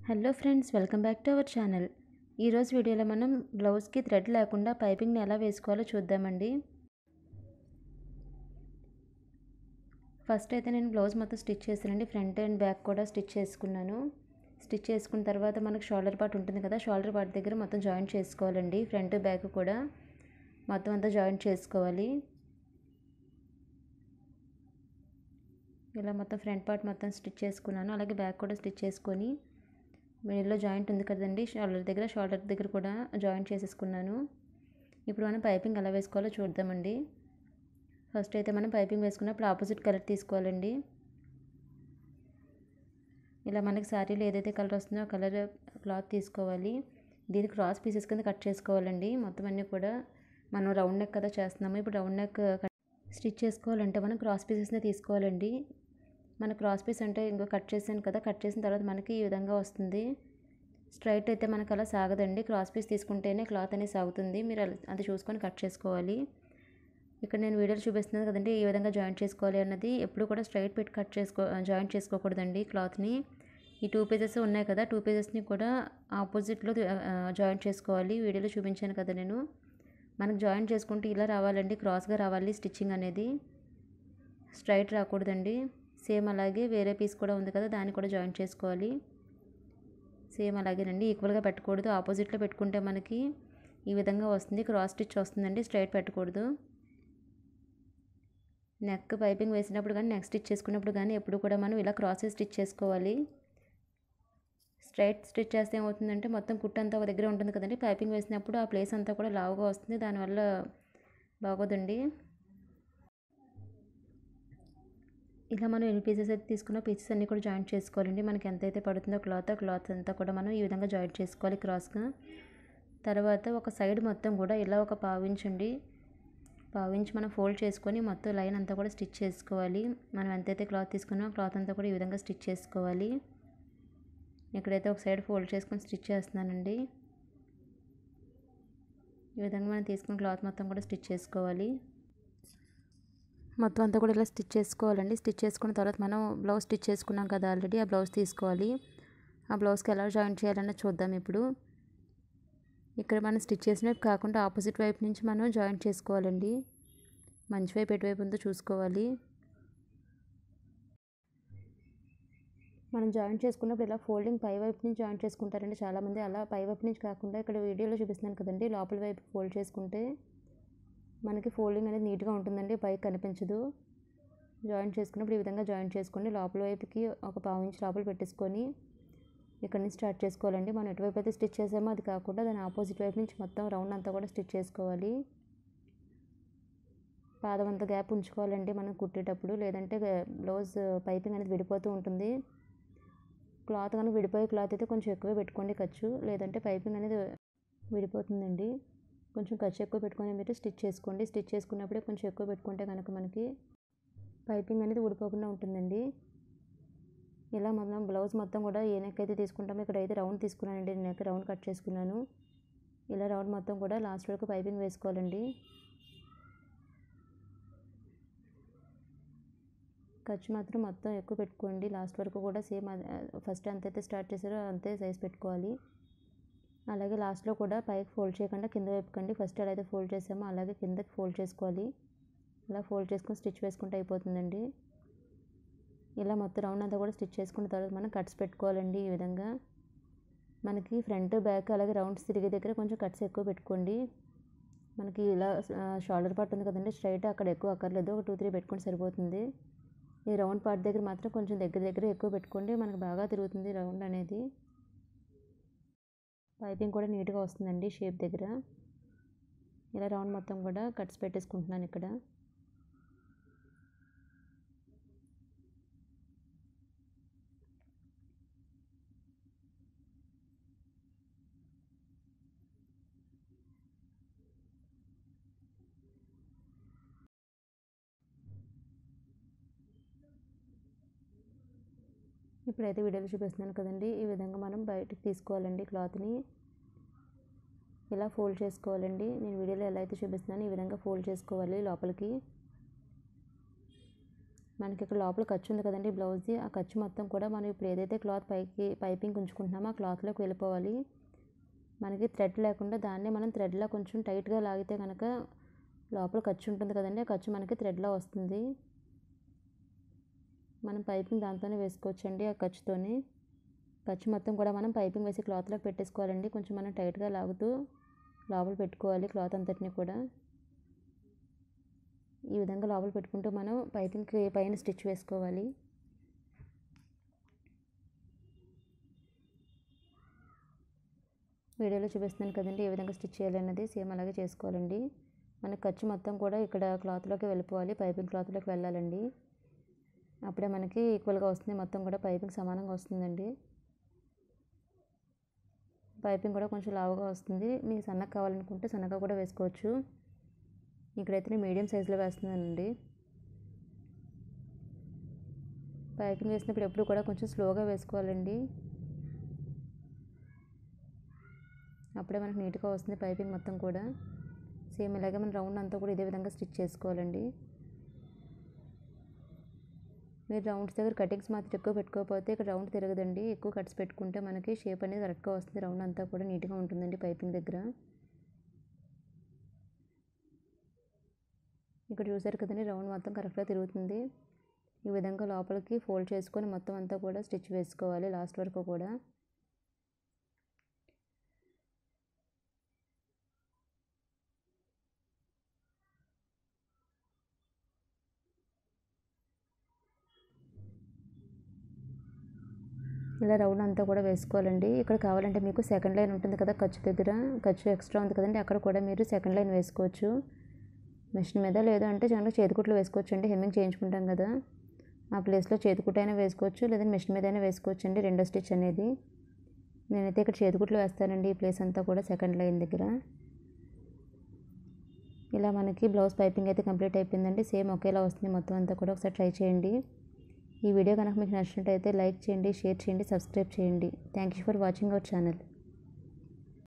hello friends welcome back to our channel ఈరోజు వీడియోలో మనం బ్లౌజ్కి థ్రెడ్ లేకుండా పైపింగ్ని ఎలా వేసుకోవాలో చూద్దామండి ఫస్ట్ అయితే నేను బ్లౌజ్ మొత్తం స్టిచ్ చేశానండి ఫ్రంట్ అండ్ బ్యాక్ కూడా స్టిచ్ చేసుకున్నాను స్టిచ్ చేసుకున్న తర్వాత మనకు షోల్డర్ పార్ట్ ఉంటుంది కదా షోల్డర్ పార్ట్ దగ్గర మొత్తం జాయింట్ చేసుకోవాలండి ఫ్రంట్ బ్యాక్ కూడా మొత్తం అంతా జాయింట్ చేసుకోవాలి ఇలా మొత్తం ఫ్రంట్ పార్ట్ మొత్తం స్టిచ్ చేసుకున్నాను అలాగే బ్యాక్ కూడా స్టిచ్ చేసుకొని మిడిల్లో జాయింట్ ఉంది కదండి షోల్డర్ దగ్గర షోల్డర్ దగ్గర కూడా జాయింట్ చేసేసుకున్నాను ఇప్పుడు మనం పైపింగ్ ఎలా వేసుకోవాలో చూద్దామండి ఫస్ట్ అయితే మనం పైపింగ్ వేసుకున్నప్పుడు ఆపోజిట్ కలర్ తీసుకోవాలండి ఇలా మనకి శారీలో ఏదైతే కలర్ వస్తుందో ఆ కలర్ క్లాత్ తీసుకోవాలి దీన్ని క్రాస్ పీసెస్ కింద కట్ చేసుకోవాలండి మొత్తం అన్నీ కూడా మనం రౌండ్ నెక్ కదా చేస్తున్నాము ఇప్పుడు రౌండ్ నెక్ స్టిచ్ చేసుకోవాలంటే మనం క్రాస్ పీసెస్నే తీసుకోవాలండి మన క్రాస్ పీస్ అంటే ఇంకో కట్ చేసాను కదా కట్ చేసిన తర్వాత మనకి ఈ విధంగా వస్తుంది స్ట్రైట్ అయితే మనకు అలా సాగదండి క్రాస్ పీస్ తీసుకుంటేనే క్లాత్ అనేది సాగుతుంది మీరు అది చూసుకొని కట్ చేసుకోవాలి ఇక్కడ నేను వీడియోలో చూపిస్తున్నాను కదండి ఈ విధంగా జాయింట్ చేసుకోవాలి అన్నది ఎప్పుడు కూడా స్ట్రైట్ పెట్టి కట్ చేసుకో జాయింట్ చేసుకోకూడదండి క్లాత్ని ఈ టూ పీసెస్ ఉన్నాయి కదా టూ పీసెస్ని కూడా ఆపోజిట్లో జాయింట్ చేసుకోవాలి వీడియోలో చూపించాను కదా నేను మనకు జాయింట్ చేసుకుంటే ఇలా రావాలండి క్రాస్గా రావాలి స్టిచ్చింగ్ అనేది స్ట్రైట్ రాకూడదండి సేమ్ అలాగే వేరే పీస్ కూడా ఉంది కదా దాన్ని కూడా జాయింట్ చేసుకోవాలి సేమ్ అలాగేనండి ఈక్వల్గా పెట్టకూడదు ఆపోజిట్లో పెట్టుకుంటే మనకి ఈ విధంగా వస్తుంది క్రాస్ స్టిచ్ వస్తుందండి స్ట్రైట్ పెట్టకూడదు నెక్ పైపింగ్ వేసినప్పుడు కానీ నెక్ స్టిచ్ చేసుకున్నప్పుడు కానీ ఎప్పుడు కూడా మనం ఇలా క్రాస్ స్టిచ్ చేసుకోవాలి స్ట్రైట్ స్టిచ్ చేస్తే ఏమవుతుందంటే మొత్తం కుట్టు అంతా ఒక దగ్గర ఉంటుంది కదండి పైపింగ్ వేసినప్పుడు ఆ ప్లేస్ అంతా కూడా లావుగా వస్తుంది దానివల్ల బాగోదండి ఇలా మనం ఎన్ని పీసెస్ అయితే తీసుకున్న పీసెస్ అన్నీ కూడా జాయింట్ చేసుకోవాలండి మనకి ఎంతైతే పడుతుందో క్లాత్ ఆ క్లాత్ అంతా కూడా మనం ఈ విధంగా జాయింట్ చేసుకోవాలి క్రాస్గా తర్వాత ఒక సైడ్ మొత్తం కూడా ఇలా ఒక పావించండి పావించి మనం ఫోల్డ్ చేసుకొని మొత్తం లైన్ అంతా కూడా స్టిచ్ చేసుకోవాలి మనం ఎంతైతే క్లాత్ తీసుకున్నామో క్లాత్ అంతా కూడా ఈ విధంగా స్టిచ్ చేసుకోవాలి ఇక్కడైతే ఒక సైడ్ ఫోల్డ్ చేసుకొని స్టిచ్ చేస్తున్నానండి ఈ విధంగా మనం తీసుకున్న క్లాత్ మొత్తం కూడా స్టిచ్ చేసుకోవాలి మొత్తం అంతా కూడా ఇలా స్టిచ్ చేసుకోవాలండి స్టిచ్ చేసుకున్న తర్వాత మనం బ్లౌజ్ స్టిచ్ చేసుకున్నాం కదా ఆల్రెడీ ఆ బ్లౌజ్ తీసుకోవాలి ఆ బ్లౌజ్కి ఎలా జాయిన్ చేయాలన్నది చూద్దాం ఇప్పుడు ఇక్కడ మనం స్టిచ్ చేసినట్టు కాకుండా ఆపోజిట్ వైపు నుంచి మనం జాయింట్ చేసుకోవాలండి మంచి వైపు ఎటువైపు ఉందో చూసుకోవాలి మనం జాయింట్ చేసుకున్నప్పుడు ఇలా ఫోల్డింగ్ పై వైపు నుంచి జాయింట్ చేసుకుంటారండి చాలామంది అలా పై వైపు నుంచి కాకుండా ఇక్కడ వీడియోలో చూపిస్తున్నాను కదండి లోపల వైపు ఫోల్డ్ చేసుకుంటే మనకి ఫోల్డింగ్ అనేది నీట్గా ఉంటుందండి పైకి కనిపించదు జాయింట్ చేసుకున్నప్పుడు ఈ విధంగా జాయింట్ చేసుకోండి లోపల వైపుకి ఒక పావు ఇంచ్ లోపల పెట్టేసుకొని ఇక్కడ నుంచి స్టార్ట్ చేసుకోవాలండి మనం ఎటువైపు అయితే స్టిచ్ చేసామో అది కాకుండా దాని ఆపోజిట్ వైపు నుంచి మొత్తం రౌండ్ అంతా కూడా స్టిచ్ చేసుకోవాలి పాదం అంత గ్యాప్ ఉంచుకోవాలండి మనం కుట్టేటప్పుడు లేదంటే బ్లౌజ్ పైపింగ్ అనేది విడిపోతూ ఉంటుంది క్లాత్ కనుక విడిపోయే క్లాత్ అయితే కొంచెం ఎక్కువ పెట్టుకోండి ఖర్చు లేదంటే పైపింగ్ అనేది విడిపోతుందండి కొంచెం ఖర్చు ఎక్కువ పెట్టుకొని మీరు స్టిచ్ చేసుకోండి స్టిచ్ చేసుకున్నప్పుడే కొంచెం ఎక్కువ పెట్టుకుంటే కనుక మనకి పైపింగ్ అనేది ఊడిపోకుండా ఉంటుందండి ఇలా మనం బ్లౌజ్ మొత్తం కూడా ఏ నెక్ అయితే తీసుకుంటామో ఇక్కడ అయితే రౌండ్ తీసుకున్నానండి నెక్ రౌండ్ కట్ చేసుకున్నాను ఇలా రౌండ్ మొత్తం కూడా లాస్ట్ వరకు పైపింగ్ వేసుకోవాలండి ఖర్చు మాత్రం మొత్తం ఎక్కువ పెట్టుకోండి లాస్ట్ వరకు కూడా సేమ్ ఫస్ట్ ఎంతైతే స్టార్ట్ చేశారో అంతే సైజ్ పెట్టుకోవాలి అలాగే లాస్ట్లో కూడా పైకి ఫోల్డ్ చేయకుండా కింద వైపుకండి ఫస్ట్ ఎలా అయితే ఫోల్డ్ చేసామో అలాగే కిందకి ఫోల్డ్ చేసుకోవాలి ఇలా ఫోల్డ్ చేసుకొని స్టిచ్ వేసుకుంటే అయిపోతుందండి ఇలా మొత్తం రౌండ్ అంతా కూడా స్టిచ్ చేసుకున్న తర్వాత మనం కట్స్ పెట్టుకోవాలండి ఈ విధంగా మనకి ఫ్రంట్ బ్యాక్ అలాగే రౌండ్స్ తిరిగే దగ్గర కొంచెం కట్స్ ఎక్కువ పెట్టుకోండి మనకి ఇలా షోల్డర్ పార్ట్ ఉంది కదండి స్ట్రైట్ అక్కడ ఎక్కువ అక్కర్లేదు ఒక టూ త్రీ పెట్టుకుంటే సరిపోతుంది ఈ రౌండ్ పార్ట్ దగ్గర మాత్రం కొంచెం దగ్గర దగ్గర ఎక్కువ పెట్టుకోండి మనకు బాగా తిరుగుతుంది రౌండ్ అనేది పైపింగ్ కూడా నీట్గా వస్తుందండి షేప్ దగ్గర ఇలా రౌండ్ మొత్తం కూడా కట్స్ పెట్టేసుకుంటున్నాను ఇక్కడ ఇప్పుడైతే వీడియోలో చూపిస్తున్నాను కదండి ఈ విధంగా మనం బయటకు తీసుకోవాలండి క్లాత్ని ఇలా ఫోల్డ్ చేసుకోవాలండి నేను వీడియోలో ఎలా అయితే చూపిస్తున్నాను ఈ విధంగా ఫోల్డ్ చేసుకోవాలి లోపలికి మనకి ఇక్కడ లోపల ఖర్చు ఉంది కదండి బ్లౌజ్ది ఆ ఖర్చు మొత్తం కూడా మనం ఇప్పుడు ఏదైతే క్లాత్ పైకి పైపింగ్ ఉంచుకుంటున్నామో ఆ క్లాత్లోకి వెళ్ళిపోవాలి మనకి థ్రెడ్ లేకుండా దాన్నే మనం థ్రెడ్లా కొంచెం టైట్గా లాగితే కనుక లోపల ఖర్చు ఉంటుంది కదండి ఆ ఖర్చు మనకి థ్రెడ్లా వస్తుంది మనం పైపింగ్ దాంతోనే వేసుకోవచ్చండి ఆ ఖర్చుతోని ఖర్చు మొత్తం కూడా మనం పైపింగ్ వేసి క్లాత్లో పెట్టేసుకోవాలండి కొంచెం మనం టైట్గా లాగుతూ లోపల పెట్టుకోవాలి క్లాత్ అంతటిని కూడా ఈ విధంగా లోపల పెట్టుకుంటూ మనం పైపింగ్కి పైన స్టిచ్ వేసుకోవాలి వీడియోలో చూపిస్తున్నాను కదండి ఏ విధంగా స్టిచ్ చేయాలన్నది సేమ్ అలాగే చేసుకోవాలండి మన ఖర్చు మొత్తం కూడా ఇక్కడ క్లాత్లోకి వెళ్ళిపోవాలి పైపింగ్ క్లాత్లోకి వెళ్ళాలండి అప్పుడే మనకి ఈక్వల్గా వస్తుంది మొత్తం కూడా పైపింగ్ సమానంగా వస్తుందండి పైపింగ్ కూడా కొంచెం లావుగా వస్తుంది మీకు సన్నగా కావాలనుకుంటే సన్నగా కూడా వేసుకోవచ్చు ఇక్కడైతే నేను మీడియం సైజులో వేస్తున్నానండి పైపింగ్ వేసినప్పుడు ఎప్పుడు కూడా కొంచెం స్లోగా వేసుకోవాలండి అప్పుడే మనకు నీట్గా వస్తుంది పైపింగ్ మొత్తం కూడా సేమ్ ఇలాగే మనం రౌండ్ అంతా కూడా ఇదే విధంగా స్టిచ్ చేసుకోవాలండి మీరు రౌండ్స్ దగ్గర కటింగ్స్ మాత్రం ఎక్కువ పెట్టుకోకపోతే ఇక్కడ రౌండ్ తిరగదండి ఎక్కువ కట్స్ పెట్టుకుంటే మనకి షేప్ అనేది కరెక్ట్గా వస్తుంది రౌండ్ అంతా కూడా నీట్గా ఉంటుందండి పైపింగ్ దగ్గర ఇక్కడ చూసారు కదండి రౌండ్ మొత్తం కరెక్ట్గా తిరుగుతుంది ఈ విధంగా లోపలికి ఫోల్డ్ చేసుకొని మొత్తం అంతా కూడా స్టిచ్ వేసుకోవాలి లాస్ట్ వరకు కూడా ఇలా రౌండ్ అంతా కూడా వేసుకోవాలండి ఇక్కడ కావాలంటే మీకు సెకండ్ లైన్ ఉంటుంది కదా ఖర్చు దగ్గర ఖర్చు ఎక్స్ట్రా ఉంది కదండి అక్కడ కూడా మీరు సెకండ్ లైన్ వేసుకోవచ్చు మిషన్ మీద లేదు అంటే జనరల్గా చేతికుట్లు వేసుకోవచ్చు అండి హెమ్మింగ్ చేయించుకుంటాం కదా ఆ ప్లేస్లో చేతికుట్టు అయినా వేసుకోవచ్చు లేదంటే మిషన్ మీద అయినా వేసుకోవచ్చు అండి రెండో స్టిచ్ అనేది నేనైతే ఇక్కడ చేతికుట్లు వేస్తానండి ఈ ప్లేస్ అంతా కూడా సెకండ్ లైన్ దగ్గర ఇలా మనకి బ్లౌజ్ పైపింగ్ అయితే కంప్లీట్ అయిపోయిందండి సేమ్ ఒకేలా వస్తుంది మొత్తం అంతా కూడా ఒకసారి ట్రై చేయండి ఈ వీడియో కనుక మీకు నచ్చినట్టయితే లైక్ చేయండి షేర్ చేయండి సబ్స్క్రైబ్ చేయండి thank you for watching our channel